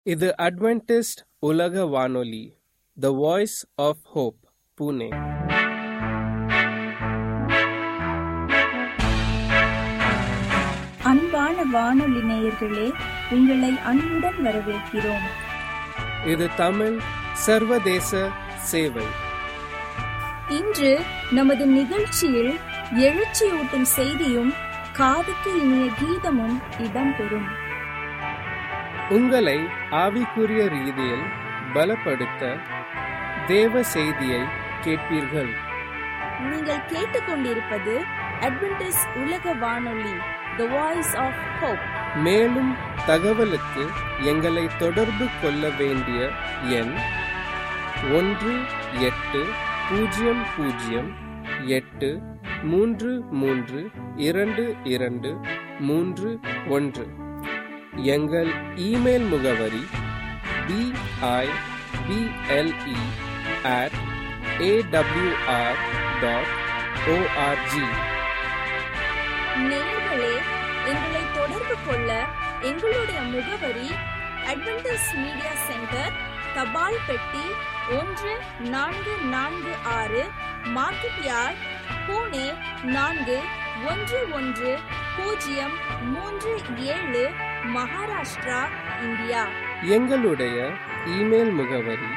இது அட்வென்டிஸ்ட் உலக வானொலி the Voice of Hope Pune அன்பான வானொலி நேயர்களே உங்களை அன்புடன் வரவேற்கிறோம் இது தமிழ் சர்வதேச சேவை இன்று நமது நிகழ்ச்சியில் எழுச்சியூட்டும் செய்தியும் காதுக்கு இனிய கீதமும் இடம்பெறும் உங்களை ஆவிக்குரிய ரீதியில் பலப்படுத்த தேவ செய்தியை கேட்பீர்கள் நீங்கள் கேட்டுக்கொண்டிருப்பது அட்வென்டிஸ் உலக வானொலி த வாய்ஸ் ஆஃப் ஹோப் மேலும் தகவலுக்கு எங்களை தொடர்பு கொள்ள வேண்டிய எண் ஒன்று எட்டு பூஜ்ஜியம் பூஜ்ஜியம் எட்டு மூன்று மூன்று இரண்டு இரண்டு மூன்று ஒன்று எங்கள் இமெயில் முகவரி PIBLE at AWR dot ORG நேயர்களே எங்களை தொடர்பு கொள்ள எங்களுடைய முகவரி அட்வென்டிஸ் மீடியா சென்டர் தபால் பெட்டி ஒன்று நான்கு நான்கு ஆறு மார்க்கெட் யார்ட் பூனே நான்கு ஒன்று ஒன்று பூஜ்ஜியம் மூன்று ஏழு மகாராஷ்டிரா இந்தியா எங்களுடைய இமெயில் முகவரி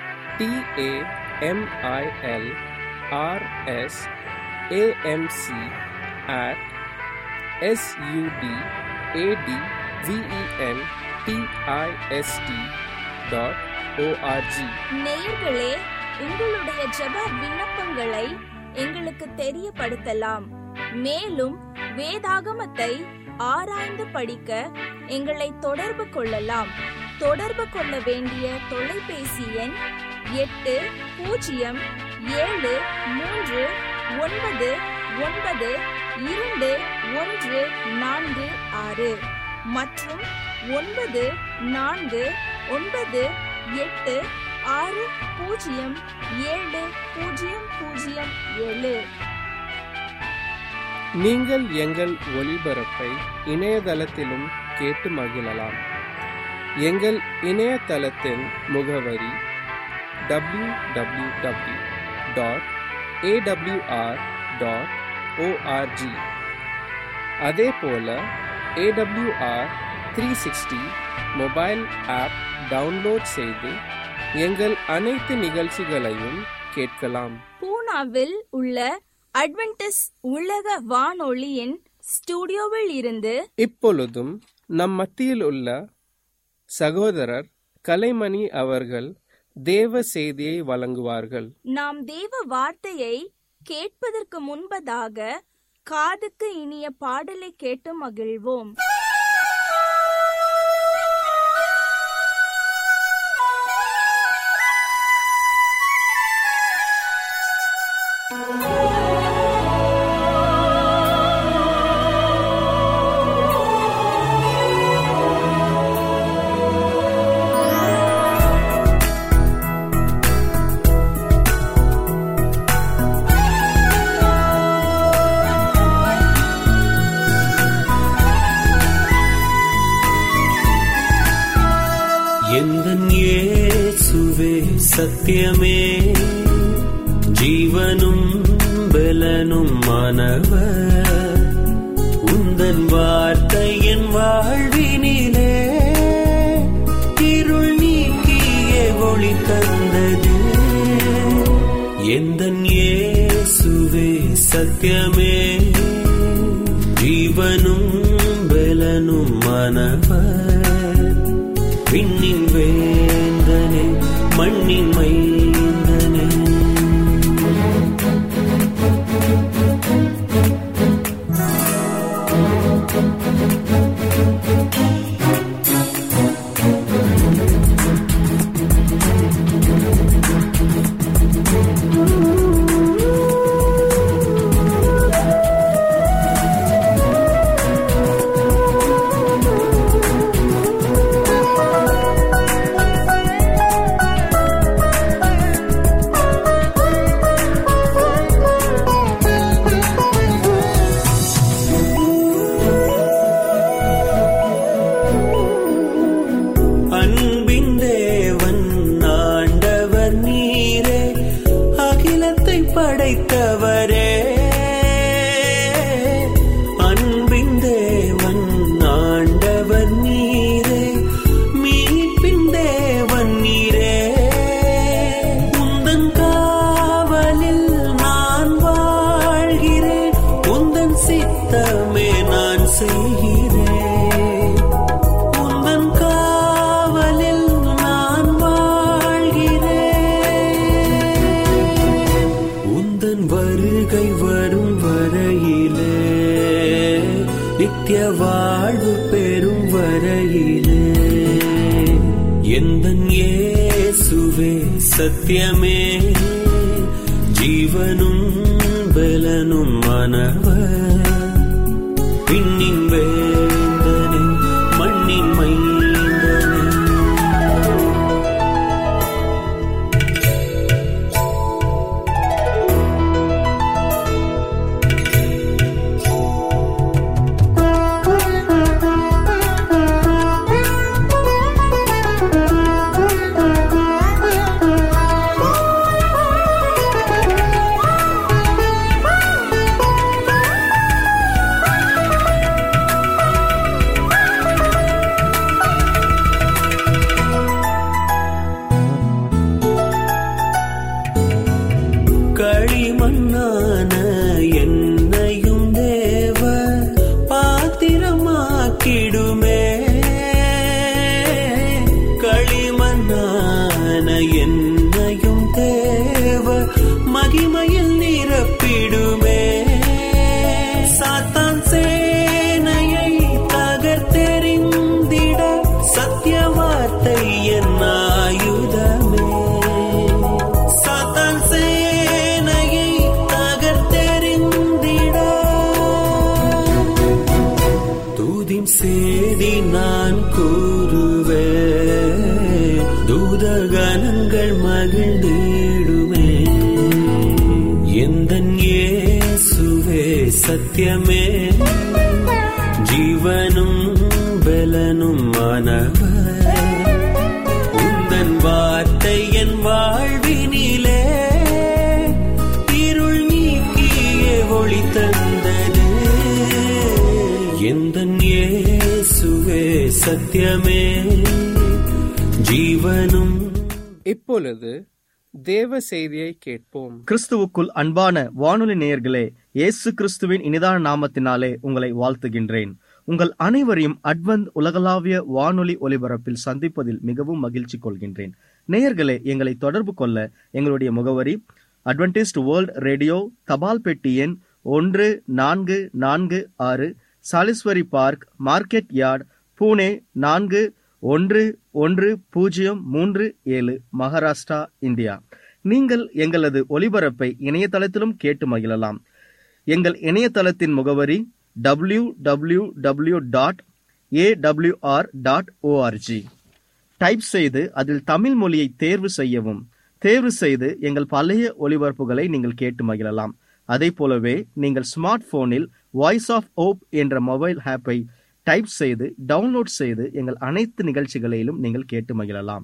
TAMIL RS AMC at SUD AT VEN TIST dot ORG நேயர்களே உங்களுடைய ஜெப விண்ணப்பங்களை எங்களுக்கு தெரியப்படுத்தலாம் மேலும் வேதாகமத்தை ஆராய்ந்து படிக்க எங்களை தொடர்பு கொள்ளலாம் தொடர்பு கொள்ள வேண்டிய தொலைபேசி எண் எட்டு பூஜ்ஜியம் ஏழு மூன்று ஒன்பது ஒன்பது இரண்டு ஒன்று நான்கு ஆறு மற்றும் ஒன்பது நான்கு ஒன்பது எட்டு ஆறு பூஜ்ஜியம் ஏழு பூஜ்ஜியம் பூஜ்ஜியம் ஏழு நீங்கள் எங்கள் ஒளிபரப்பை இணையதளத்திலும் கேட்டு மகிழலாம் எங்கள் இணையதளத்தின் முகவரி W W W dot AWR dot ORG அதே போல AWR three sixty mobile app download செய்து எங்கள் அனைத்து நிகழ்ச்சிகளையும் கேட்கலாம் பூனாவில் உள்ள அட்வென்டிஸ் உலக வானொலியின் ஸ்டுடியோவில் இருந்து இப்பொழுதும் நம் மத்தியில் உள்ள சகோதரர் கலைமணி அவர்கள் தேவ செய்தியை வழங்குவார்கள் நாம் தேவ வார்த்தையை கேட்பதற்கு முன்பதாக காதுக்கு இனிய பாடலை கேட்டு மகிழ்வோம் எந்தன் இயேசுவே சத்தியமே ஜீவனும் பலனும் மாணவர் உந்தன் வார்த்தை என் வாழ்வினிலே இருள் நீக்கிய ஒளி தந்தது எந்தன் இயேசுவே சத்தியமே ஜீவனும் பலனும் மாணவர் விண்ணின் வேந்தனே மண்ணின் மைந்தனே அன்பின் தேவன் ஆண்டவர் நீரே அகிலத்தை படைத்தவரே அன்பின் தேவன் ஆண்டவர் நீரே மீட்பின் தேவன் நீரே உந்தன் காவலில் நான் வாழ்கிறேன் உந்தன் சித்தமே நான் செய்கிறேன் உந்தன் காவலில் நான் வாழ்கிறேன் உந்தன் வருகை வரும் வரையிலே நித்திய வாழ்வு பெறும் வரையிலே எந்தன் இயேசுவே சத்தியமே ஜீவனும் பலனும் மனவர் விண்ணின் வேந்தனே மண்ணின் மைந்தனே களிமண்ணான என்னையும் தேவ பாத்திரமாக்கிடுமே களிமண்ணான என்னையும் தேவ மகிமையில் நிரப்பிடுமே சாத்தான் சேனையை தகர்த்தெறிந்திட சத்திய வார்த்தை என் ஆயுதமே சாத்தான் சேனையை தகர்த்தெறிந்திட தூதின் சேதி நான் கூறுவேன் தூதகணங்கள் மகிழ்ந்திடுமே எந்தன் இயேசுவே சத்தியமே ஜீவனும் பலனும் மாணவர் உந்தன் வார்த்தை என் வாழ்வினிலே இருள் நீக்கிய ஒளி தந்தது எந்தன் இயேசுவே சத்தியமே ஜீவனும் இப்பொழுது தேவ செய்தியை கேட்போம் கிறிஸ்துவுக்குள் அன்பான வானொலி நேயர்களே இயேசு கிறிஸ்துவின் இனிதான நாமத்தினாலே உங்களை வாழ்த்துகின்றேன் உங்கள் அனைவரையும் அட்வந்த் உலகளாவிய வானொலி ஒலிபரப்பில் சந்திப்பதில் மிகவும் மகிழ்ச்சி கொள்கின்றேன் நேயர்களே எங்களை தொடர்பு கொள்ள எங்களுடைய முகவரி அட்வென்டிஸ்ட் வேர்ல்ட் ரேடியோ தபால் பெட்டி எண் ஒன்று நான்கு நான்கு ஆறு Salisbury Park Market Yard Pune நான்கு ஒன்று ஒன்று பூஜ்ஜியம் மூன்று ஏழு மகாராஷ்டிரா இந்தியா நீங்கள் எங்களது ஒலிபரப்பை இணையதளத்திலும் கேட்டு மகிழலாம் எங்கள் இணையதளத்தின் முகவரி W W W dot AWR dot ORG type செய்து அதில் தமிழ் மொழியை தேர்வு செய்யவும் தேர்வு செய்து எங்கள் பழைய ஒலிபரப்புகளை நீங்கள் கேட்டு மகிழலாம் அதே போலவே நீங்கள் ஸ்மார்ட் போனில் வாய்ஸ் ஆஃப் ஓப் என்ற மொபைல் ஆப்பை டைப் செய்து டவுன்லோட் செய்து எங்கள் அனைத்து நிகழ்ச்சிகளிலும் நீங்கள் கேட்டு மகிழலாம்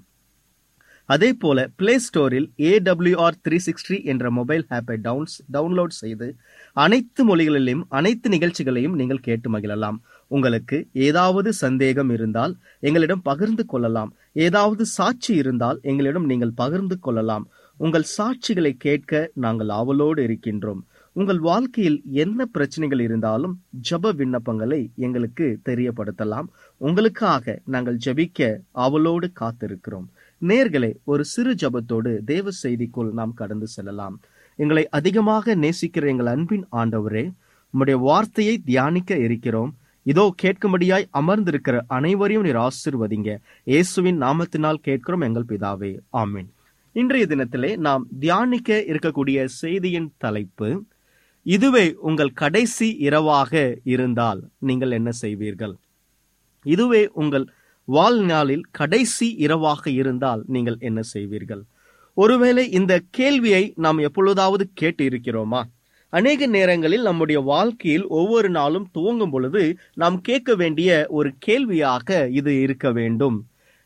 அதே போல பிளே ஸ்டோரில் ஏடபிள்யூஆர் த்ரீ சிக்ஸ்டி என்ற மொபைல் ஆப்பை டவுன்ஸ் டவுன்லோட் செய்து அனைத்து மொழிகளிலும் அனைத்து நிகழ்ச்சிகளையும் நீங்கள் கேட்டு மகிழலாம் உங்களுக்கு ஏதாவது சந்தேகம் இருந்தால் எங்களிடம் பகிர்ந்து கொள்ளலாம் ஏதாவது சாட்சி இருந்தால் எங்களிடம் நீங்கள் பகிர்ந்து கொள்ளலாம் உங்கள் சாட்சிகளை கேட்க நாங்கள் ஆவலோடு இருக்கின்றோம் உங்கள் வாழ்க்கையில் என்ன பிரச்சனைகள் இருந்தாலும் ஜப விண்ணப்பங்களை எங்களுக்கு தெரியப்படுத்தலாம் உங்களுக்காக நாங்கள் ஜெபிக்க ஆவலோடு காத்திருக்கிறோம் நேர்களே ஒரு சிறு ஜபத்தோடு தேவ செய்திக்குள் நாம் கடந்து செல்லலாம் எங்களை அதிகமாக நேசிக்கிற எங்கள் அன்பின் ஆண்டவரே உம்முடைய வார்த்தையை தியானிக்க இருக்கிறோம் இதோ கேட்கும்படியாய் அமர்ந்திருக்கிற அனைவரையும் நீர் ஆசிர்வதிங்க இயேசுவின் நாமத்தினால் கேட்கிறோம் எங்கள் பிதாவே ஆமீன் இன்றைய தினத்திலே நாம் தியானிக்க இருக்கக்கூடிய செய்தியின் தலைப்பு இதுவே உங்கள் கடைசி இரவாக இருந்தால் நீங்கள் என்ன செய்வீர்கள் இதுவே உங்கள் வாழ்நாளில் கடைசி இரவாக இருந்தால் நீங்கள் என்ன செய்வீர்கள் ஒருவேளை இந்த கேள்வியை நாம் எப்பொழுதாவது கேட்டு இருக்கிறோமா அநேக நேரங்களில் நம்முடைய வாழ்க்கையில் ஒவ்வொரு நாளும் துவங்கும் பொழுது நாம் கேட்க வேண்டிய ஒரு கேள்வியாக இது இருக்க வேண்டும்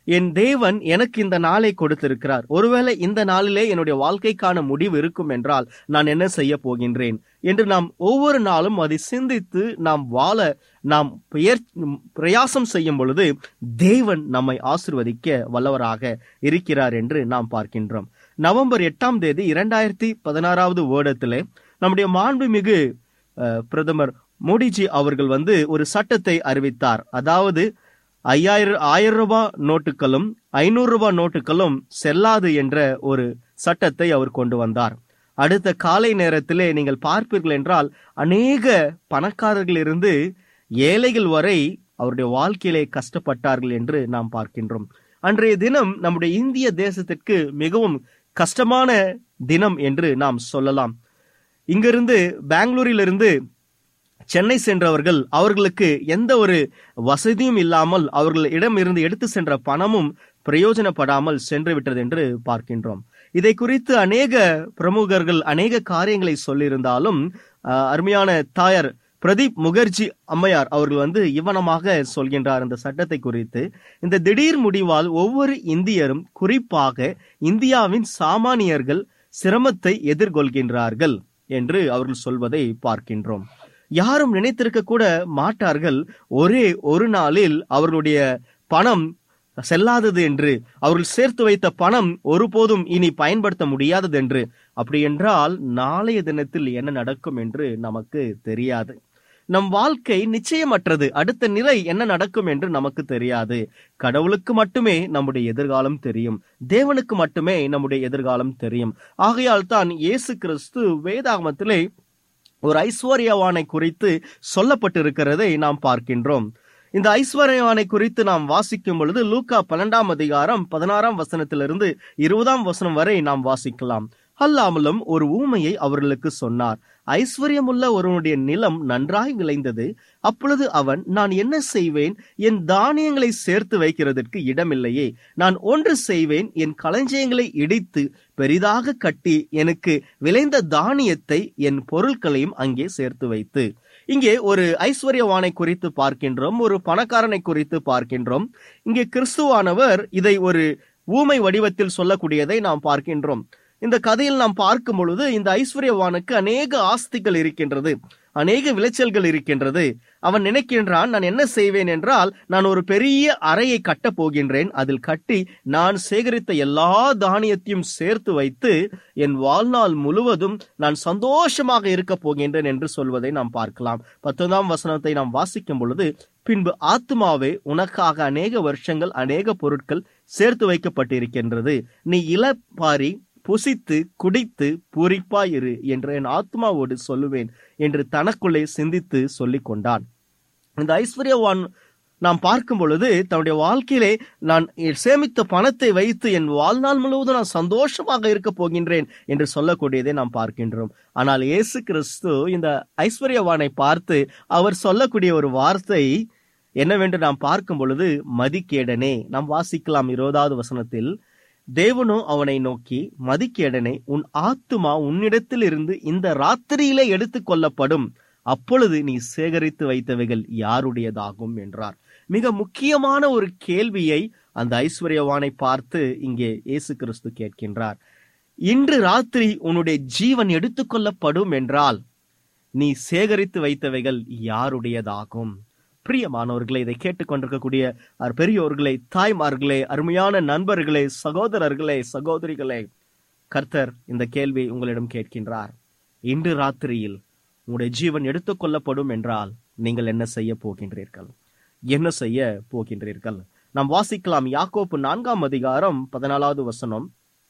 என் தேவன் எனக்கு இந்த நாளை கொடுத்திருக்கிறார் ஒருவேளை இந்த நாளிலே என்னுடைய வாழ்க்கைக்கான முடிவு இருக்கும் என்றால் நான் என்ன செய்ய போகின்றேன் என்று நாம் ஒவ்வொரு நாளும் அதை சிந்தித்து நாம் வாழ நாம் பெயர் பிரயாசம் செய்யும் பொழுது தேவன் நம்மை ஆசிர்வதிக்க வல்லவராக இருக்கிறார் என்று நாம் பார்க்கின்றோம் நவம்பர் எட்டாம் தேதி இரண்டாயிரத்தி பதினாறாவது வருடத்திலே நம்முடைய மாண்புமிகு அஹ், பிரதமர் மோடிஜி அவர்கள் வந்து ஒரு சட்டத்தை அறிவித்தார் அதாவது ஐயாயிரம் ஆயிரம் ரூபாய் நோட்டுகளும் ஐநூறு ரூபாய் நோட்டுகளும் செல்லாது என்ற ஒரு சட்டத்தை அவர் கொண்டு வந்தார் அடுத்த காலை நேரத்திலே நீங்கள் பார்ப்பீர்கள் என்றால் அநேக பணக்காரர்கள் இருந்து ஏழைகள் வரை அவருடைய வாழ்க்கையிலே கஷ்டப்பட்டார்கள் என்று நாம் பார்க்கின்றோம் அன்றைய தினம் நம்முடைய இந்திய தேசத்திற்கு மிகவும் கஷ்டமான தினம் என்று நாம் சொல்லலாம் இங்கிருந்து பெங்களூரிலிருந்து சென்னை சென்றவர்கள் அவர்களுக்கு எந்த ஒரு வசதியும் இல்லாமல் அவர்கள் இடம் இருந்து எடுத்து சென்ற பணமும் பிரயோஜனப்படாமல் சென்று விட்டது என்று பார்க்கின்றோம் இதை குறித்து அநேக பிரமுகர்கள் அநேக காரியங்களை சொல்லியிருந்தாலும் அஹ், அருமையான தாயார் பிரதீப் முகர்ஜி அம்மையார் அவர்கள் வந்து இவனமாக சொல்கின்றார் இந்த சட்டத்தை குறித்து இந்த திடீர் முடிவால் ஒவ்வொரு இந்தியரும் குறிப்பாக இந்தியாவின் சாமானியர்கள் சிரமத்தை எதிர்கொள்கின்றார்கள் என்று அவர்கள் சொல்வதை பார்க்கின்றோம் யாரும் நினைத்திருக்க கூட மாட்டார்கள் ஒரே ஒரு நாளில் அவர்களுடைய பணம் செல்லாதது என்று அவர்கள் சேர்த்து வைத்த பணம் ஒருபோதும் இனி பயன்படுத்த முடியாதது என்று அப்படி என்றால் நாளைய தினத்தில் என்ன நடக்கும் என்று நமக்கு தெரியாது நம் வாழ்க்கை நிச்சயமற்றது அடுத்த நிலை என்ன நடக்கும் என்று நமக்கு தெரியாது கடவுளுக்கு மட்டுமே நம்முடைய எதிர்காலம் தெரியும் தேவனுக்கு மட்டுமே நம்முடைய எதிர்காலம் தெரியும் ஆகையால் தான் இயேசு கிறிஸ்து வேதாகமத்திலே ஒரு ஐஸ்வர்யவானை குறித்து சொல்லப்பட்டிருக்கிறதை நாம் பார்க்கின்றோம் இந்த ஐஸ்வர்யவானை குறித்து நாம் வாசிக்கும் பொழுது லூக்கா பன்னெண்டாம் அதிகாரம் பதினாறாம் வசனத்திலிருந்து இருபதாம் வசனம் வரை நாம் வாசிக்கலாம் அல்லாமலும் ஒரு ஊமையை அவர்களுக்கு சொன்னார் ஐஸ்வர்யமுள்ள ஒருவனுடைய நிலம் நன்றாய் விளைந்தது அப்பொழுது அவன் நான் என்ன செய்வேன் என் தானியங்களை சேர்த்து வைக்கிறதற்கு இடமில்லையே நான் ஒன்று செய்வேன் என் களஞ்சியங்களை இடித்து பெரிதாக கட்டி எனக்கு விளைந்த தானியத்தை என் பொருட்களையும் அங்கே சேர்த்து வைத்து இங்கே ஒரு ஐஸ்வர்யவானை குறித்து பார்க்கின்றோம் ஒரு பணக்காரனை குறித்து பார்க்கின்றோம் இங்கே கிறிஸ்துவானவர் இதை ஒரு ஊமை வடிவத்தில் சொல்லக்கூடியதை நாம் பார்க்கின்றோம் இந்த கதையில் நாம் பார்க்கும் பொழுது இந்த ஐஸ்வர்யவானுக்கு அநேக ஆஸ்திகள் இருக்கின்றது அநேக விளைச்சல்கள் இருக்கின்றது அவன் நினைக்கின்றான் நான் என்ன செய்வேன் என்றால் நான் ஒரு பெரிய அறையை கட்டப் போகின்றேன் அதில் கட்டி நான் சேகரித்த எல்லா தானியத்தையும் சேர்த்து வைத்து என் வாழ்நாள் முழுவதும் நான் சந்தோஷமாக இருக்க போகின்றேன் என்று சொல்வதை நாம் பார்க்கலாம் பத்தொன்பதாம் வசனத்தை நாம் வாசிக்கும் பொழுது பின்பு ஆத்மாவே உனக்காக அநேக வருஷங்கள் அநேக பொருட்கள் சேர்த்து வைக்கப்பட்டிருக்கின்றது நீ இளப்பாரி புசித்து குடித்து பூரிப்பாயிரு என்று என் ஆத்மாவோடு சொல்லுவேன் என்று தனக்குள்ளே சிந்தித்து சொல்லிக் கொண்டான் இந்த ஐஸ்வர்யவான் நாம் பார்க்கும் பொழுது தன்னுடைய வாழ்க்கையிலே நான் சேமித்த பணத்தை வைத்து என் வாழ்நாள் முழுவதும் நான் சந்தோஷமாக இருக்க போகின்றேன் என்று சொல்லக்கூடியதை நாம் பார்க்கின்றோம் ஆனால் இயேசு கிறிஸ்து இந்த ஐஸ்வர்யவானை பார்த்து அவர் சொல்லக்கூடிய ஒரு வார்த்தை என்னவென்று நாம் பார்க்கும் பொழுது மதிக்கேடனே நாம் வாசிக்கலாம் இருபதாவது வசனத்தில் தேவனோ அவனை நோக்கி மதிக்கேடனே உன் ஆத்துமா உன்னிடத்தில் இருந்து இந்த ராத்திரியிலே எடுத்துக் கொள்ளப்படும் அப்பொழுது நீ சேகரித்து வைத்தவைகள் யாருடையதாகும் என்றார் மிக முக்கியமான ஒரு கேள்வியை அந்த ஐஸ்வர்யவானை பார்த்து இங்கே இயேசு கிறிஸ்து கேட்கின்றார் இன்று ராத்திரி உன்னுடைய ஜீவன் எடுத்துக்கொள்ளப்படும் என்றால் நீ சேகரித்து வைத்தவைகள் யாருடையதாகும் பிரியமானவர்களே இதை கேட்டுக்கொண்டிருக்கக்கூடிய அஹ், பெரியோர்களே தாய்மார்களே அருமையான நண்பர்களே சகோதரர்களே சகோதரிகளே கர்த்தர் இந்த கேள்வி உங்களிடம் கேட்கின்றார் இன்று ராத்திரியில் உங்களுடைய ஜீவன் எடுத்துக்கொள்ளப்படும் என்றால் நீங்கள் என்ன செய்ய போகின்றீர்கள் என்ன செய்ய போகின்றீர்கள் நாம் வாசிக்கலாம் யாக்கோப்பு நான்காம் அதிகாரம் பதினாலாவது வசனம்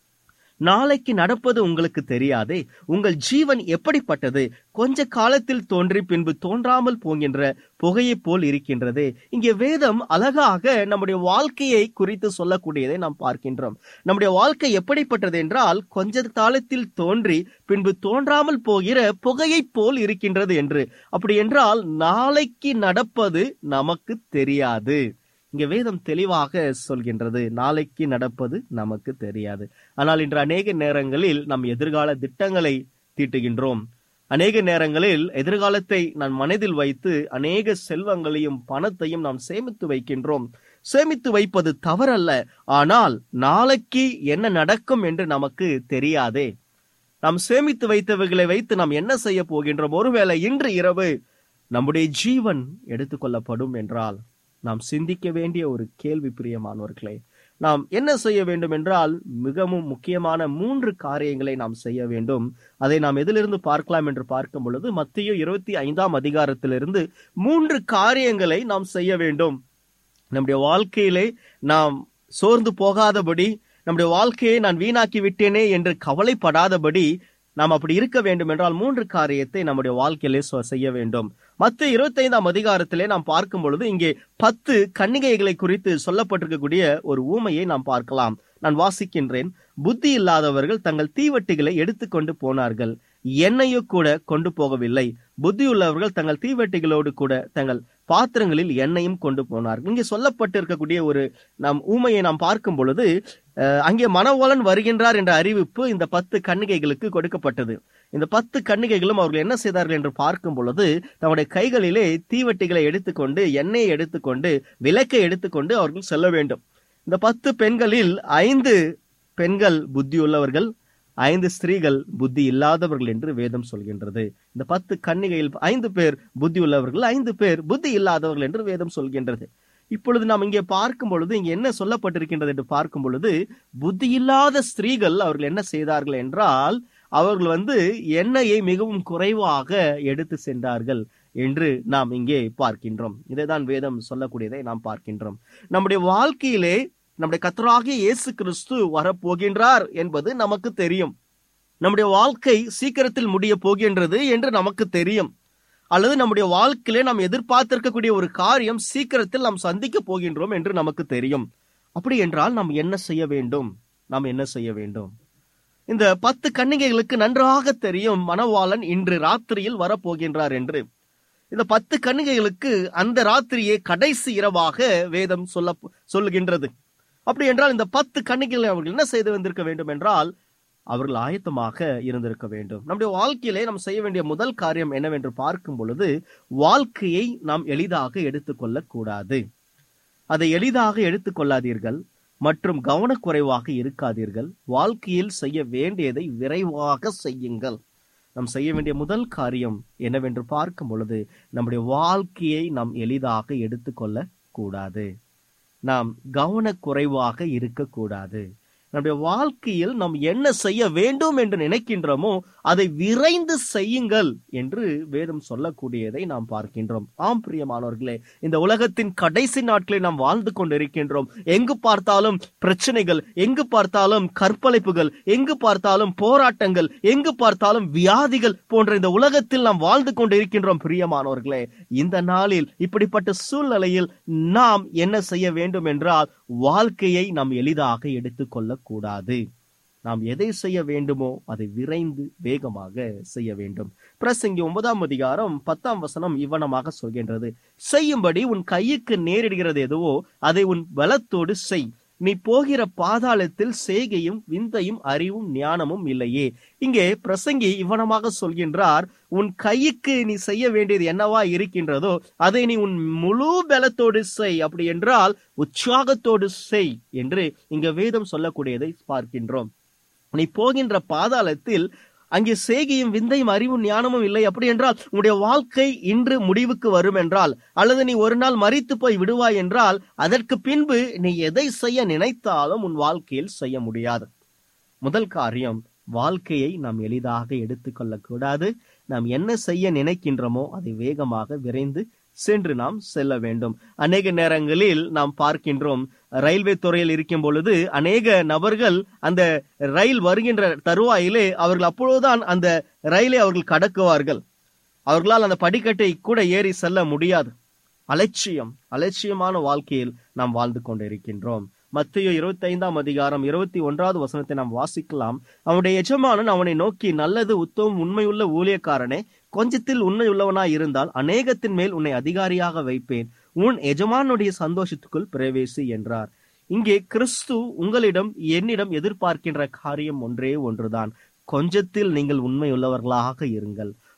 நாளைக்கு நடப்பது உங்களுக்கு தெரியாதே உங்கள் ஜீவன் எப்படிப்பட்டது கொஞ்ச காலத்தில் தோன்றி பின்பு தோன்றாமல் போகின்ற புகையைப் போல் இருக்கின்றது இங்கே வேதம் அழகாக நம்முடைய வாழ்க்கையை குறித்து சொல்லக்கூடியதை நாம் பார்க்கின்றோம் நம்முடைய வாழ்க்கை எப்படிப்பட்டது என்றால் கொஞ்ச காலத்தில் தோன்றி பின்பு தோன்றாமல் போகிற புகையைப் போல் இருக்கின்றது என்று அப்படி என்றால் நாளைக்கு நடப்பது நமக்கு தெரியாது இங்க வேதம் தெளிவாக சொல்கின்றது நாளைக்கு நடப்பது நமக்கு தெரியாது ஆனால் இன்று அநேக நேரங்களில் நம் எதிர்கால திட்டங்களை தீட்டுகின்றோம் அநேக நேரங்களில் எதிர்காலத்தை நான் மனதில் வைத்து அநேக செல்வங்களையும் பணத்தையும் நாம் சேமித்து வைக்கின்றோம் சேமித்து வைப்பது தவறல்ல ஆனால் நாளைக்கு என்ன நடக்கும் என்று நமக்கு தெரியாதே நாம் சேமித்து வைத்தவைகளை வைத்து நாம் என்ன செய்ய போகின்றோம் ஒருவேளை இன்று இரவு நம்முடைய ஜீவன் எடுத்துக்கொள்ளப்படும் என்றால் நாம் சிந்திக்க வேண்டிய ஒரு கேள்வி பிரியமானவர்களே நாம் என்ன செய்ய வேண்டும் என்றால் மிகவும் முக்கியமான மூன்று காரியங்களை நாம் செய்ய வேண்டும் அதை நாம் எதிலிருந்து பார்க்கலாம் என்று பார்க்கும் பொழுது மத்திய இருபத்தி ஐந்தாம் அதிகாரத்திலிருந்து மூன்று காரியங்களை நாம் செய்ய வேண்டும் நம்முடைய வாழ்க்கையிலே நாம் சோர்ந்து போகாதபடி நம்முடைய வாழ்க்கையை நான் வீணாக்கி விட்டேனே என்று கவலைப்படாதபடி நாம் அப்படி இருக்க வேண்டும் என்றால் மூன்று காரியத்தை நம்முடைய வாழ்க்கையிலே சொ- செய்ய வேண்டும் மத்த இருபத்தைந்தாம் அதிகாரத்திலே நாம் பார்க்கும் பொழுது இங்கே பத்து கன்னிகைகளை குறித்து சொல்லப்பட்டிருக்கக்கூடிய ஒரு ஊமையை நாம் பார்க்கலாம் நான் வாசிக்கின்றேன் புத்தி இல்லாதவர்கள் தங்கள் தீவட்டிகளை எடுத்துக்கொண்டு போனார்கள் எண்ணெயோ கூட கொண்டு போகவில்லை புத்தியுள்ளவர்கள் தங்கள் தீவட்டிகளோடு கூட தங்கள் பாத்திரங்களில் எண்ணெயும் கொண்டு போனார்கள் இங்கே சொல்லப்பட்டிருக்கக்கூடிய ஒரு நாம் ஊமையை நாம் பார்க்கும் பொழுது அஹ், அங்கே மணவாளன் வருகின்றார் என்ற அறிவிப்பு இந்த பத்து கன்னிகைகளுக்கு கொடுக்கப்பட்டது இந்த பத்து கன்னிகைகளும் அவர்கள் என்ன செய்தார்கள் என்று பார்க்கும் பொழுது தம்முடைய கைகளிலே தீவட்டிகளை எடுத்துக்கொண்டு எண்ணெயை எடுத்துக்கொண்டு விளக்கை எடுத்துக்கொண்டு அவர்கள் செல்ல வேண்டும் இந்த பத்து பெண்களில் ஐந்து பெண்கள் புத்தியுள்ளவர்கள் ஐந்து ஸ்திரீகள் புத்தி இல்லாதவர்கள் என்று வேதம் சொல்கின்றது இந்த பத்து கன்னிகையில் ஐந்து பேர் புத்தி உள்ளவர்கள் ஐந்து பேர் புத்தி இல்லாதவர்கள் என்று வேதம் சொல்கின்றது இப்பொழுது நாம் இங்கே பார்க்கும் பொழுது இங்கே என்ன சொல்லப்பட்டிருக்கின்றது என்று பார்க்கும் பொழுது புத்தி இல்லாத ஸ்திரீகள் அவர்கள் என்ன செய்தார்கள் என்றால் அவர்கள் வந்து எண்ணெயை மிகவும் குறைவாக எடுத்து சென்றார்கள் என்று நாம் இங்கே பார்க்கின்றோம் இதைதான் வேதம் சொல்லக்கூடியதை நாம் பார்க்கின்றோம் நம்முடைய வாழ்க்கையிலே நம்முடைய கத்தராகிய இயேசு கிறிஸ்து வரப்போகின்றார் என்பது நமக்கு தெரியும் நம்முடைய வாழ்க்கை சீக்கிரத்தில் முடிய போகின்றது என்று நமக்கு தெரியும் அல்லது நம்முடைய வாழ்க்கையிலே நாம் எதிர்பார்த்திருக்கக்கூடிய ஒரு காரியம் சீக்கிரத்தில் நாம் சந்திக்க போகின்றோம் என்று நமக்கு தெரியும் அப்படி என்றால் நாம் என்ன செய்ய வேண்டும் நாம் என்ன செய்ய வேண்டும் இந்த பத்து கன்னிகைகளுக்கு நன்றாக தெரியும் மணவாளன் இன்று ராத்திரியில் வரப்போகின்றார் என்று இந்த பத்து கன்னிகைகளுக்கு அந்த ராத்திரியே கடைசி இரவாக வேதம் சொல்ல சொல்லுகின்றது அப்படி என்றால் இந்த பத்து கன்னிகைகளை அவர்கள் என்ன செய்து வந்திருக்க வேண்டும் என்றால் அவர்கள் ஆயத்தமாக இருந்திருக்க வேண்டும் நம்முடைய வாழ்க்கையிலே நாம் செய்ய வேண்டிய முதல் காரியம் என்னவென்று பார்க்கும் பொழுது வாழ்க்கையை நாம் எளிதாக எடுத்துக்கொள்ளக் கூடாது அதை எளிதாக எடுத்துக்கொள்ளாதீர்கள் மற்றும் கவனக்குறைவாக இருக்காதீர்கள் வாழ்க்கையில் செய்ய வேண்டியதை விரைவாக செய்யுங்கள் நாம் செய்ய வேண்டிய முதல் காரியம் என்னவென்று பார்க்கும் பொழுது நம்முடைய வாழ்க்கையை நாம் எளிதாக எடுத்துக்கொள்ள கூடாது நாம் கவனக்குறைவாக இருக்கக்கூடாது நம்முடைய வாழ்க்கையில் நாம் என்ன செய்ய வேண்டும் என்று நினைக்கின்றோமோ அதை விரைந்து செய்யுங்கள் என்று வேதம் சொல்லக்கூடியதை நாம் பார்க்கின்றோம் ஆம் பிரியமானவர்களே இந்த உலகத்தின் கடைசி நாட்களில் நாம் வாழ்ந்து கொண்டிருக்கின்றோம் எங்கு பார்த்தாலும் பிரச்சனைகள் எங்கு பார்த்தாலும் கற்பழிப்புகள் எங்கு பார்த்தாலும் போராட்டங்கள் எங்கு பார்த்தாலும் வியாதிகள் போன்ற இந்த உலகத்தில் நாம் வாழ்ந்து கொண்டிருக்கின்றோம் பிரியமானவர்களே இந்த நாளில் இப்படிப்பட்ட சூழ்நிலையில் நாம் என்ன செய்ய வேண்டும் என்றால் வாழ்க்கையை நாம் எளிதாக எடுத்துக்கொள்ள கூடாது நாம் எதை செய்ய வேண்டுமோ அதை விரைந்து வேகமாக செய்ய வேண்டும் பிரசங்கி ஒன்பதாம் அதிகாரம் பத்தாம் வசனம் இவ்வனமாக சொல்கின்றது செய்யும்படி உன் கையுக்கு நேரிடுகிறது எதுவோ அதை உன் பலத்தோடு செய் நீ போகிற பாதாளத்தில் செய்கையும் விந்தையும் அறிவும் ஞானமும் இல்லையே இங்கே பிரசங்கி இவ்வனமாக சொல்கின்றார் உன் கைக்கு நீ செய்ய வேண்டியது என்னவா இருக்கின்றதோ அதை நீ உன் முழு பலத்தோடு செய் அப்படி என்றால் உற்சாகத்தோடு செய் என்று இங்க வேதம் சொல்லக்கூடியதை பார்க்கின்றோம் நீ போகின்ற பாதாளத்தில் அங்கே சேகியும் விந்தையும் அறிவும் ஞானமும் இல்லை அப்படி என்றால் உன்னுடைய வாழ்க்கை இன்று முடிவுக்கு வரும் என்றால் அல்லது நீ ஒரு நாள் மறித்து போய் விடுவாய் என்றால் அதற்கு பின்பு நீ எதை செய்ய நினைத்தாலும் உன் வாழ்க்கையில் செய்ய முடியாது முதல் காரியம் வாழ்க்கையை நாம் எளிதாக எடுத்துக்கொள்ளக் கூடாது நாம் என்ன செய்ய நினைக்கின்றோமோ அதை வேகமாக விரைந்து சென்று நாம் செல்ல வேண்டும் அநேக நேரங்களில் நாம் பார்க்கின்றோம் ரயில்வே துறையில் இருக்கும் பொழுது அநேக நபர்கள் அந்த ரயில் வருகின்ற தருவாயிலே அவர்கள் அப்பொழுதுதான் அந்த ரயிலை அவர்கள் கடக்குவார்கள் அவர்களால் அந்த படிக்கட்டை கூட ஏறி செல்ல முடியாது அலட்சியம் அலட்சியமான வாழ்க்கையில் நாம் வாழ்ந்து கொண்டிருக்கின்றோம் மத்திய இருபத்தி ஐந்தாம் அதிகாரம் இருபத்தி ஒன்றாவது வசனத்தை நாம் வாசிக்கலாம் அவனுடைய எஜமானன் அவனை நோக்கி நல்லது உத்தமம் உண்மையுள்ள ஊழியக்காரனே கொஞ்சத்தில் உண்மையுள்ளவனாய் இருந்தால் அநேகத்தின் மேல் உன்னை அதிகாரியாக வைப்பேன் உன் எஜமானுடைய சந்தோஷத்துக்குள் பிரவேசி என்றார் இங்கே கிறிஸ்து உங்களிடம் என்னிடம் எதிர்பார்க்கின்ற காரியம் ஒன்றே ஒன்றுதான் கொஞ்சத்தில் நீங்கள் உண்மையுள்ளவர்களாக இருங்கள்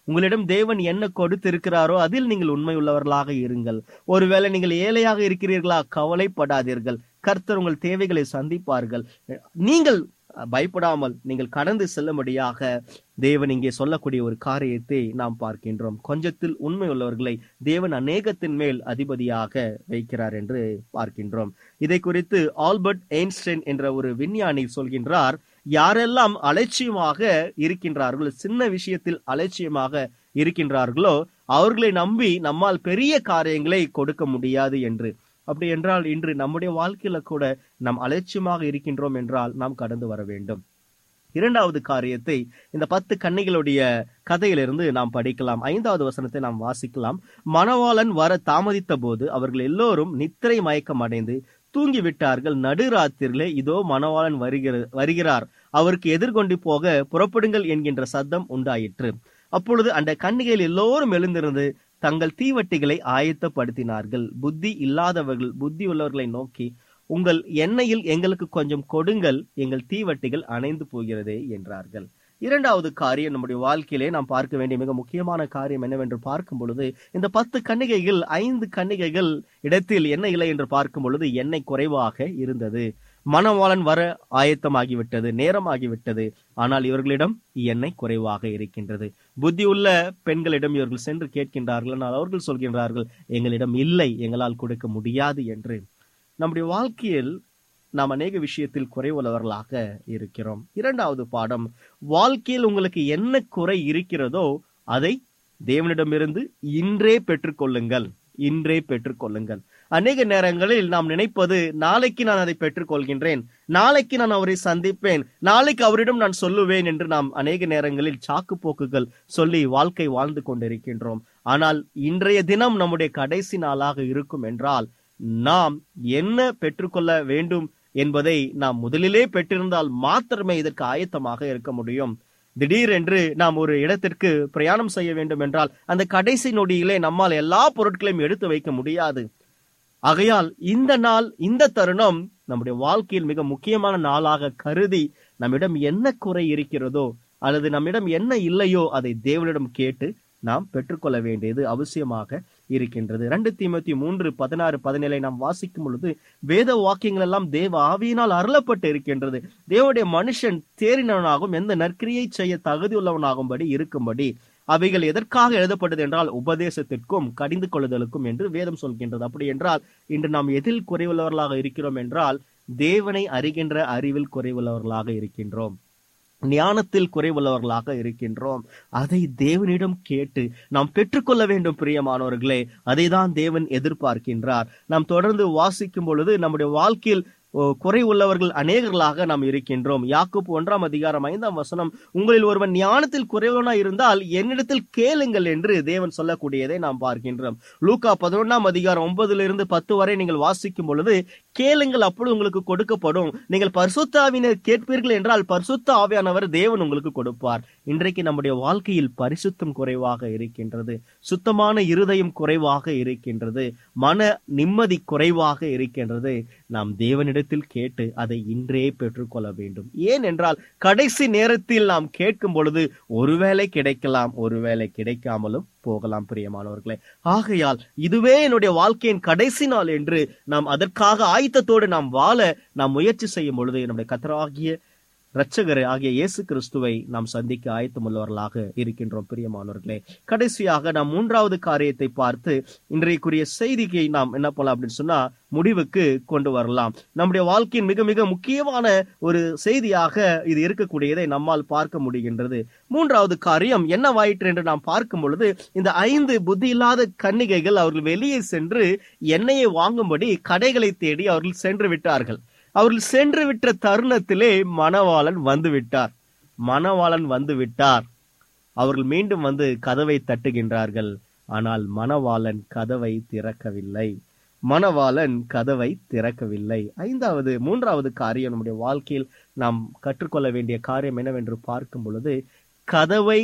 உங்களிடம் தேவன் என்ன கொடுத்திருக்கிறாரோ அதில் நீங்கள் உண்மை உள்ளவர்களாக இருங்கள் ஒருவேளை நீங்கள் ஏழையாக இருக்கிறீர்களா கவலைப்படாதீர்கள் கர்த்தர் உங்கள் தேவைகளை சந்திப்பார்கள் நீங்கள் பயப்படாமல் நீங்கள் கடந்து செல்லும்படியாக தேவன் இங்கே சொல்லக்கூடிய ஒரு காரியத்தை நாம் பார்க்கின்றோம் கொஞ்சத்தில் உண்மை உள்ளவர்களை தேவன் அநேகத்தின் மேல் அதிபதியாக வைக்கிறார் என்று பார்க்கின்றோம் இதை குறித்து ஆல்பர்ட் ஐன்ஸ்டைன் என்ற ஒரு விஞ்ஞானி சொல்கின்றார் யாரெல்லாம் அலட்சியமாக இருக்கின்றார்களோ சின்ன விஷயத்தில் அலட்சியமாக இருக்கின்றார்களோ அவர்களை நம்பி நம்மால் பெரிய காரியங்களை கொடுக்க முடியாது என்று அப்படி என்றால் இன்று நம்முடைய வாழ்க்கையில கூட நாம் அலட்சியமாக இருக்கின்றோம் என்றால் நாம் கடந்து வர வேண்டும் இரண்டாவது காரியத்தை இந்த பத்து கன்னிகளுடைய கதையிலிருந்து நாம் படிக்கலாம் ஐந்தாவது வசனத்தை நாம் வாசிக்கலாம் மணவாளன் வர தாமதித்த போது அவர்கள் எல்லோரும் நித்திரை மயக்கம் அடைந்து தூங்கிவிட்டார்கள் நடுராத்திரிலே இதோ மணவாளன் வருகிற வருகிறார் அவருக்கு எதிர்கொண்டு போக புறப்படுங்கள் என்கின்ற சத்தம் உண்டாயிற்று அப்பொழுது அந்த கன்னிகையில் எல்லோரும் எழுந்திருந்து தங்கள் தீவட்டிகளை ஆயத்தப்படுத்தினார்கள் புத்தி இல்லாதவர்கள் புத்தி உள்ளவர்களை நோக்கி உங்கள் எண்ணெயில் எங்களுக்கு கொஞ்சம் கொடுங்கள் எங்கள் தீவட்டிகள் அணைந்து போகிறதே என்றார்கள் இரண்டாவது காரியம் நம்முடைய வாழ்க்கையிலே நாம் பார்க்க வேண்டிய மிக முக்கியமான காரியம் என்னவென்று பார்க்கும் பொழுது இந்த பத்து கன்னிகைகள் ஐந்து கன்னிகைகள் இடத்தில் என்ன இல்லை என்று பார்க்கும் பொழுது எண்ணெய் குறைவாக இருந்தது மணவாளன் வர ஆயத்தமாகிவிட்டது நேரமாகிவிட்டது ஆனால் இவர்களிடம் எண்ணெய் குறைவாக இருக்கின்றது புத்தி உள்ள பெண்களிடம் இவர்கள் சென்று கேட்கின்றார்கள் ஆனால் அவர்கள் சொல்கின்றார்கள் எங்களிடம் இல்லை எங்களால் கொடுக்க முடியாது என்று நம்முடைய வாழ்க்கையில் நாம் அநேக விஷயத்தில் குறைவுள்ளவர்களாக இருக்கிறோம் இரண்டாவது பாடம் வாழ்க்கையில் உங்களுக்கு என்ன குறை இருக்கிறதோ அதை தேவனிடமிருந்து இன்றே பெற்றுக்கொள்ளுங்கள் இன்றே பெற்றுக்கொள்ளுங்கள் அநேக நேரங்களில் நாம் நினைப்பது நாளைக்கு நான் அதை பெற்றுக்கொள்கின்றேன் நாளைக்கு நான் அவரை சந்திப்பேன் நாளைக்கு அவரிடம் நான் சொல்லுவேன் என்று நாம் அநேக நேரங்களில் சாக்கு போக்குகள் சொல்லி வாழ்க்கை வாழ்ந்து கொண்டிருக்கின்றோம் ஆனால் இன்றைய தினம் நம்முடைய கடைசி நாளாக இருக்கும் என்றால் நாம் என்ன பெற்றுக்கொள்ள வேண்டும் என்பதை நாம் முதலிலே பெற்றிருந்தால் மாத்திரமே இதற்கு ஆயத்தமாக இருக்க முடியும் திடீரென்று நாம் ஒரு இடத்திற்கு பிரயாணம் செய்ய வேண்டும் என்றால் அந்த கடைசி நொடியிலே நம்மால் எல்லா பொருட்களையும் எடுத்து வைக்க முடியாது ஆகையால் இந்த நாள் இந்த தருணம் நம்முடைய வாழ்க்கையில் மிக முக்கியமான நாளாக கருதி நம்மிடம் என்ன குறை இருக்கிறதோ அல்லது நம்மிடம் என்ன இல்லையோ அதை தேவனிடம் கேட்டு நாம் பெற்றுக்கொள்ள வேண்டியது அவசியமாக இருக்கின்றது ரெண்டு தீமத்தி மூன்று பதினாறு பதினேழை நாம் வாசிக்கும் பொழுது வேத வாக்கியங்கள் எல்லாம் தேவ ஆவியினால் அருளப்பட்டு இருக்கின்றது தேவனுடைய மனுஷன் தேறினவனாகவும் எந்த நற்கிரியை செய்ய தகுதி உள்ளவனாகும்படி இருக்கும்படி அவைகள் எதற்காக எழுதப்பட்டது என்றால் உபதேசத்திற்கும் கடிந்து கொள்ளுதலுக்கும் என்று வேதம் சொல்கின்றது அப்படி என்றால் இன்று நாம் எதில் குறைவுள்ளவர்களாக இருக்கிறோம் என்றால் தேவனை அறிகின்ற அறிவில் குறைவுள்ளவர்களாக இருக்கின்றோம் ஞானத்தில் குறைவுள்ளவர்களாக இருக்கின்றோம் அதை தேவனிடம் கேட்டு நாம் பெற்றுக்கொள்ள வேண்டும் பிரியமானவர்களே அதை தான் தேவன் எதிர்பார்க்கின்றார் நாம் தொடர்ந்து வாசிக்கும் பொழுது நம்முடைய வாழ்க்கையில் குறை உள்ளவர்கள் அநேகர்களாக நாம் இருக்கின்றோம் யாக்கோப்பு ஒன்றாம் அதிகாரம் ஐந்தாம் வசனம் உங்களில் ஒருவன் ஞானத்தில் குறைவனா இருந்தால் என்னிடத்தில் கேளுங்கள் என்று தேவன் சொல்லக்கூடியதை நாம் பார்க்கின்றோம் லூக்கா பதினொன்றாம் அதிகாரம் ஒன்பதுல இருந்து பத்து வரை நீங்கள் வாசிக்கும் பொழுது கேளுங்கள் அப்பொழுது உங்களுக்கு கொடுக்கப்படும் நீங்கள் பரிசுத்த ஆவினர் கேட்பீர்கள் என்றால் பரிசுத்த ஆவியானவர் தேவன் உங்களுக்கு கொடுப்பார் இன்றைக்கு நம்முடைய வாழ்க்கையில் பரிசுத்தம் குறைவாக இருக்கின்றது சுத்தமான இருதயம் குறைவாக இருக்கின்றது மன நிம்மதி குறைவாக இருக்கின்றது நாம் தேவனிடத்தில் கேட்டு அதை இன்றே பெற்றுக்கொள்ள வேண்டும் ஏன் என்றால் கடைசி நேரத்தில் நாம் கேட்கும் பொழுது ஒருவேளை கிடைக்கலாம் ஒருவேளை கிடைக்காமலும் போகலாம் பிரியமானவர்களே ஆகையால் இதுவே என்னுடைய வாழ்க்கையின் கடைசி நாள் என்று நாம் அதற்காக ஆயத்தத்தோடு நாம் வாழ நாம் முயற்சி செய்யும் பொழுது நம்முடைய கத்தராகிய இரட்சகர் ஆகிய இயேசு கிறிஸ்துவை நாம் சந்திக்க ஆயத்தமுள்ளவர்களாக இருக்கின்றோம் பிரியமானவர்களே கடைசியாக நாம் மூன்றாவது காரியத்தை பார்த்து இன்றைக்குரிய செய்திக்கு நாம் என்ன பண்ணலாம் அப்படின்னு சொன்னா முடிவுக்கு கொண்டு வரலாம் நம்முடைய வாழ்க்கையின் மிக மிக முக்கியமான ஒரு செய்தியாக இது இருக்கக்கூடியதை நம்மால் பார்க்க முடிகின்றது மூன்றாவது காரியம் என்னவாயிற்று என்று நாம் பார்க்கும் பொழுது இந்த ஐந்து புத்தி இல்லாத கன்னிகைகள் அவர்கள் வெளியே சென்று எண்ணெயை வாங்கும்படி கடைகளை தேடி அவர்கள் சென்று விட்டார்கள் அவர்கள் சென்று விட்ட தருணத்திலே மணவாளன் வந்து விட்டார் மணவாளன் வந்து விட்டார் அவர்கள் மீண்டும் வந்து கதவை தட்டுகின்றார்கள் ஆனால் மணவாளன் கதவை திறக்கவில்லை மணவாளன் கதவை திறக்கவில்லை ஐந்தாவது மூன்றாவது காரியம் நம்முடைய வாழ்க்கையில் நாம் கற்றுக்கொள்ள வேண்டிய காரியம் என்னவென்று பார்க்கும் பொழுது கதவை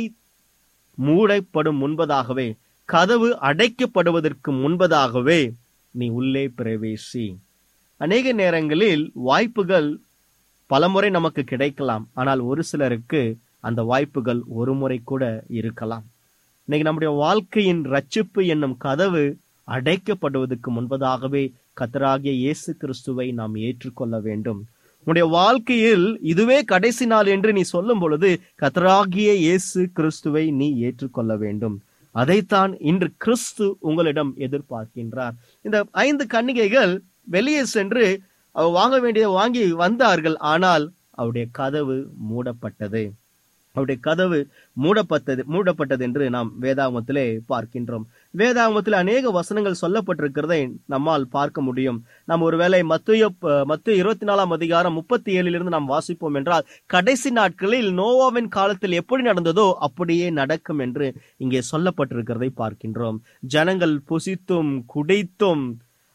மூடப்படும் முன்பதாகவே கதவு அடைக்கப்படுவதற்கு முன்பதாகவே நீ உள்ளே பிரவேசி அநேக நேரங்களில் வாய்ப்புகள் பலமுறை நமக்கு கிடைக்கலாம் ஆனால் ஒரு சிலருக்கு அந்த வாய்ப்புகள் ஒரு முறை கூட இருக்கலாம் இன்னைக்கு நம்முடைய வாழ்க்கையின் ரட்சிப்பு என்னும் கதவு அடைக்கப்படுவதற்கு முன்பதாகவே கத்தராகிய இயேசு கிறிஸ்துவை நாம் ஏற்றுக்கொள்ள வேண்டும் உன்னுடைய வாழ்க்கையில் இதுவே கடைசி நாள் என்று நீ சொல்லும் பொழுது கத்தராகிய இயேசு கிறிஸ்துவை நீ ஏற்றுக்கொள்ள வேண்டும் அதைத்தான் இன்று கிறிஸ்து உங்களிடம் எதிர்பார்க்கின்றார் இந்த ஐந்து கன்னிகைகள் வெளியே சென்று அவ வாங்க வேண்டியதை வாங்கி வந்தார்கள் ஆனால் அவருடைய கதவு மூடப்பட்டது அவருடைய கதவு மூடப்பட்டது மூடப்பட்டது என்று நாம் வேதாகமத்திலே பார்க்கின்றோம் வேதாகமத்தில் அநேக வசனங்கள் சொல்லப்பட்டிருக்கிறதை நம்மால் பார்க்க முடியும் நாம் ஒருவேளை மத்திய மத்திய இருபத்தி நாலாம் அதிகாரம் முப்பத்தி ஏழிலிருந்து நாம் வாசிப்போம் என்றால் கடைசி நாட்களில் நோவாவின் காலத்தில் எப்படி நடந்ததோ அப்படியே நடக்கும் என்று இங்கே சொல்லப்பட்டிருக்கிறதை பார்க்கின்றோம் ஜனங்கள் புசித்தும் குடித்தும்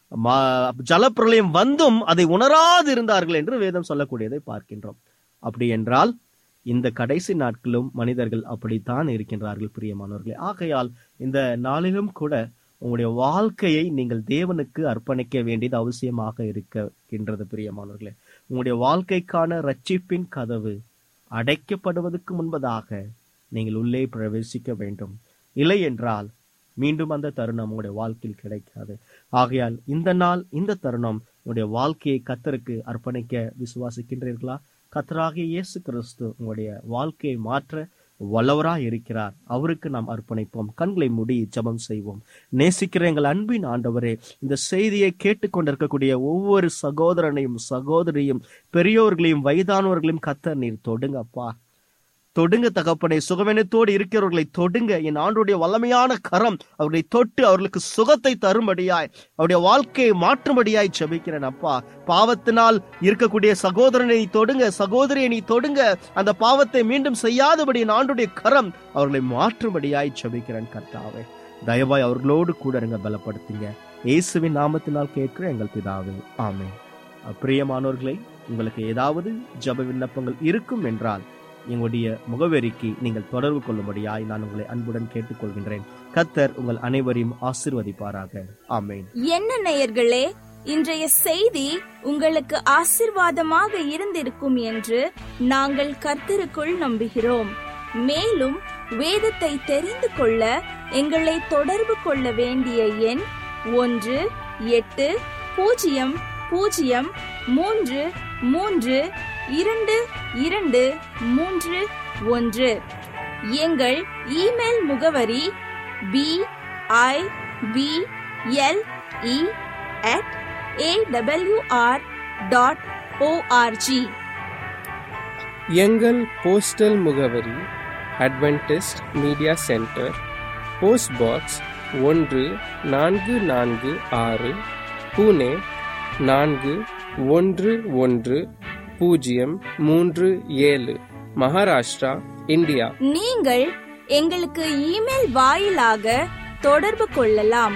ம- ஜலப்பிரளயம் வந்தும் அதை உணராது இருந்தார்கள் என்று வேதம் சொல்லக்கூடியதை பார்க்கின்றோம் அப்படி என்றால் இந்த கடைசி நாட்களும் மனிதர்கள் அப்படித்தான் இருக்கின்றார்கள் பிரியமானவர்களே ஆகையால் இந்த நாளிலும் கூட உங்களுடைய வாழ்க்கையை நீங்கள் தேவனுக்கு அர்ப்பணிக்க வேண்டியது அவசியமாக இருக்கின்றது பிரியமானவர்களே உங்களுடைய வாழ்க்கைக்கான ரட்சிப்பின் கதவு அடைக்கப்படுவதற்கு முன்பதாக நீங்கள் உள்ளே பிரவேசிக்க வேண்டும் இல்லை என்றால் மீண்டும் அந்த தருணம் உங்களுடைய வாழ்க்கையில் கிடைக்காது ஆகையால் இந்த நாள் இந்த தருணம் உங்களுடைய வாழ்க்கையை கத்தருக்கு அர்ப்பணிக்க விசுவாசிக்கின்றீர்களா கத்தராகிய இயேசு கிறிஸ்து உங்களுடைய வாழ்க்கையை மாற்ற வல்லவராய் இருக்கிறார் அவருக்கு நாம் அர்ப்பணிப்போம் கண்களை மூடி ஜெபம் செய்வோம் நேசிக்கிற எங்கள் அன்பின் ஆண்டவரே இந்த செய்தியை கேட்டுக்கொண்டிருக்கக்கூடிய ஒவ்வொரு சகோதரனையும் சகோதரியும் பெரியோர்களையும் வயதானவர்களையும் கத்தர் நீர் தொடுங்கப்பா தொடுங்க தகப்பனை சுகவனத்தோடு இருக்கிறவர்களை தொடுங்க என் ஆண்டுடைய வல்லமையான கரம் அவர்களை தொட்டு அவர்களுக்கு சுகத்தை தரும்படியாய் அவருடைய வாழ்க்கையை மாற்றும்படியாய் ஜெபிக்கிறேன் அப்பா பாவத்தினால் இருக்கக்கூடிய சகோதரனை நீ தொடுங்க சகோதரியை நீ தொடுங்க அந்த பாவத்தை மீண்டும் செய்யாதபடி என் ஆண்டுடைய கரம் அவர்களை மாற்றும்படியாய் ஜெபிக்கிறேன் கர்த்தாவே தயவாய் அவர்களோடு கூட இருங்க பலப்படுத்துங்க இயேசுவின் நாமத்தினால் கேட்கிற எங்கள் பிதாவே ஆமென் பிரியமானோர்களே உங்களுக்கு ஏதாவது ஜெப விண்ணப்பங்கள் இருக்கும் என்றால் எங்களுடைய முகவரிக்கு நீங்கள் தொடர்பு கொள்ளும்படியாய் நான் உங்களை அன்புடன் கேட்டுக்கொள்கின்றேன் கத்தர் உங்கள் அனைவரையும் ஆசிர்வதிப்பாராக ஆமென் என்ன நேயர்களே இன்றைய செய்தி உங்களுக்கு ஆசிர்வாதமாக இருந்திருக்கும் என்று நாங்கள் கர்த்தருக்குள் நம்புகிறோம் மேலும் வேதத்தை தெரிந்து கொள்ள எங்களை தொடர்பு கொள்ள வேண்டிய எண் ஒன்று எட்டு பூஜ்ஜியம் பூஜ்ஜியம் மூன்று மூன்று இரண்டு இரண்டு மூன்று ஒன்று எங்கள் இமெயில் முகவரி P I B L E at AWR dot ORG எங்கள் போஸ்டல் முகவரி Adventist media centre post box ஒன்று நான்கு நான்கு ஆறு புனே நான்கு ஒன்று ஒன்று பூஜ்ஜியம் மூன்று ஏழு மகாராஷ்டிரா இந்தியா நீங்கள் எங்களுக்கு இமெயில் வாயிலாக தொடர்பு கொள்ளலாம்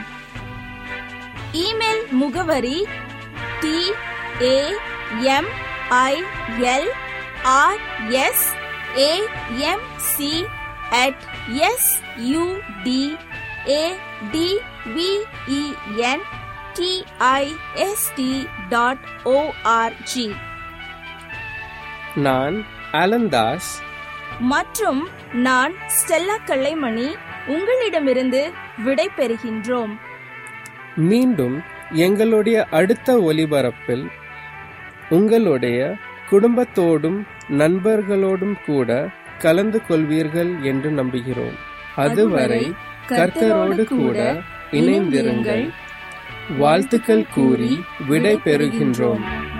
இமெயில் முகவரி T A M I L R S A M C at S U D A T V E N T I S T dot ORG நான் அலந்தாஸ் மற்றும் நான் ஸ்டெல்லா கல்லைமணி உங்களிடமிருந்து விடை பெறுகின்றோம் மீண்டும் எங்களுடைய அடுத்த ஒலிபரப்பில் உங்களுடைய குடும்பத்தோடும் நண்பர்களோடும் கூட கலந்து கொள்வீர்கள் என்று நம்புகிறோம் அதுவரை கர்த்தரோடு கூட இணைந்திருங்கள் வாழ்த்துக்கள் கூறி விடை பெறுகின்றோம்